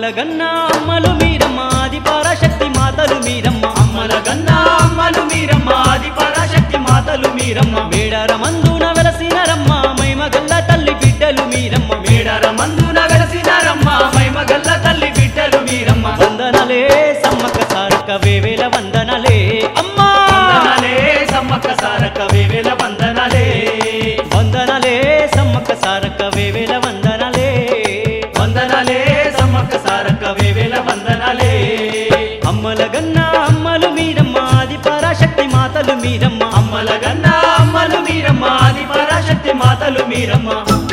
గన్న అమ్మలు మీరమ్మ ఆది పరాశక్తి మాతలు మీరమ్మ అమ్మల గన్నా అమ్మలు మీరమ్మ ఆది పరాశక్తి మాతలు మీరమ్మ మేడార మందున వెలసినరమ్మ మైమ గల్ల తల్లి బిడ్డలు మీరమ్మ మేడార మందున వెలసినారమ్మ మైమగల్ల తల్లి బిడ్డలు మీరమ్మ వందనలే సమ్మక్క సారక్క వేవేల వందనలే అమ్మా వందనాలే సమ్మక్క సారక్క వేవేల వందనాలే వందనలే సమ్మక్క సారక్క వేవేల వందనలే వందనాలే సమ్మక్క సారక్క వేవేల వందనాలే అమ్మల గన్న అమ్మలు మీరమ్మ ఆది పరాశక్తి మాతలు మీరమ్మ అమ్మల గన్నా అమ్మలు మీరమ్మ ఆది పరాశక్తి మాతలు మీరమ్మ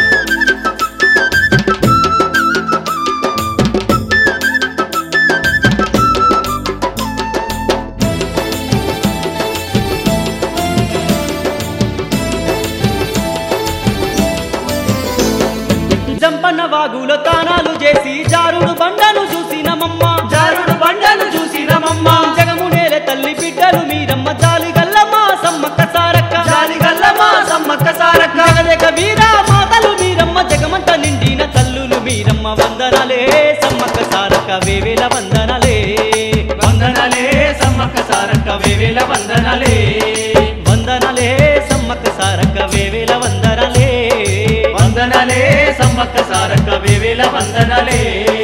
జంపన్న వాగులో తానాలు చేసి జారుడు బండను చూసినమమ్మ జారుడు బండను చూసినమమ్మ జగము నేల తల్లి బిడ్డలు మీరమ్మ జాలి గల్లమ్మ సమ్మక్క సారక్క జాలిగల్లమ్మ సమ్మక్క సారక్క జగదేక వీర మాతలు మీరమ్మ జగమంత నిండిన తల్లులు మీరమ్మ వందనలే సమ్మక్క సారక్క వేవేల వందనలే వందనాలే సమ్మక్క సారక్క వేవేల వందనాలే వందనలే సమ్మక్క సారక్క వేవేల వందనలే వందనాలే సమ్మక్క సారక్క వేవేల వందనాలే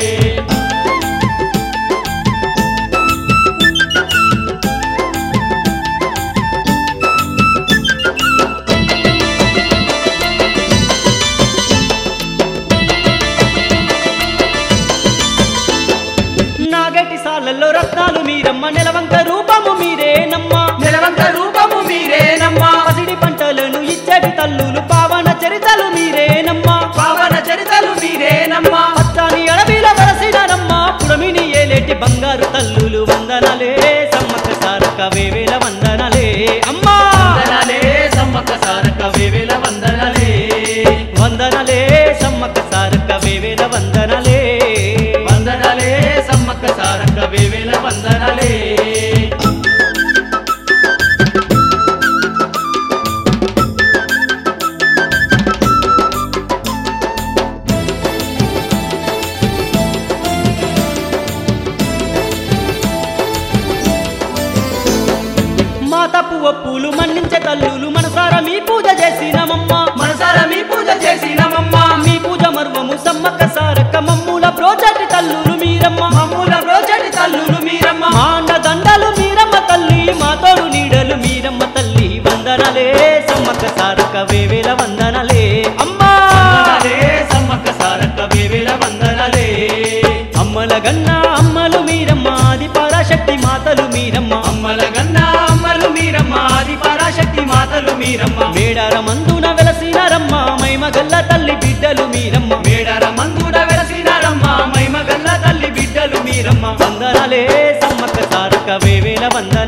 నాగటి సాలల్లో రత్నాలు మీరమ్మ నెలవంక రూపము మీరేనమ్మ నిలవంక రూపము మీరేనమ్మా పసిడి పంటలను ఇచ్చడి తల్లులు పావన చరితలు మీరేనమ్మ పావన చరితలు మీరేనమ్మా పచ్చాని అడవిల వరసినరమ్మ పుడమిని ఏలేటి బంగారు తల్లులు వందనలే సమ్మక్క సారక్క వేవేల వందనలే అమ్మా వందనాలే సమ్మక్క సారక్క వేవేల వందనాలే వందనలే సమ్మక్క సారక్క వేవేల వందనలే వందనాలే సమ్మక్క సారక్క వేవేల వందనాలే మా తప్పు ఒప్పులు మన్నించే తల్లులు మనసార మీ పూజ చేసినమమ్మ మనసార మీ పూజ చేసినమమ్మా మీ పూజ మర్మము సమ్మక్క సారక్క మమ్ముల ప్రోచటి తల్లులు మీరమ్మ మమ్ముల రోజటి తల్లులు మీరమ్మ మా అండ దండలు మీరమ్మ తల్లి మా తోడు నీడలు మీరమ్మ తల్లి వందనలే సమ్మక్క సారక్క వేవేల వందనలే అమ్మా వందనాలే సమ్మక్క సారక్క వేవేల వందనాలే అమ్మల గన్న అమ్మలు మీరమ్మ ఆది పరాశక్తి మాతలు మీరమ్మ అమ్మల గన్నా అమ్మలు మీరమ్మ ఆది పరాశక్తి మాతలు మీరమ్మ మేడార మందున వెలసినారమ్మ మైమ గల్ల తల్లి బిడ్డలు మీరమ్మ మేడార మందుడ వెలసినారమ్మ మైమగల్ల తల్లి బిడ్డలు మీరమ్మ వందనలే సమ్మక్క సారక్క వేవేల వందనలే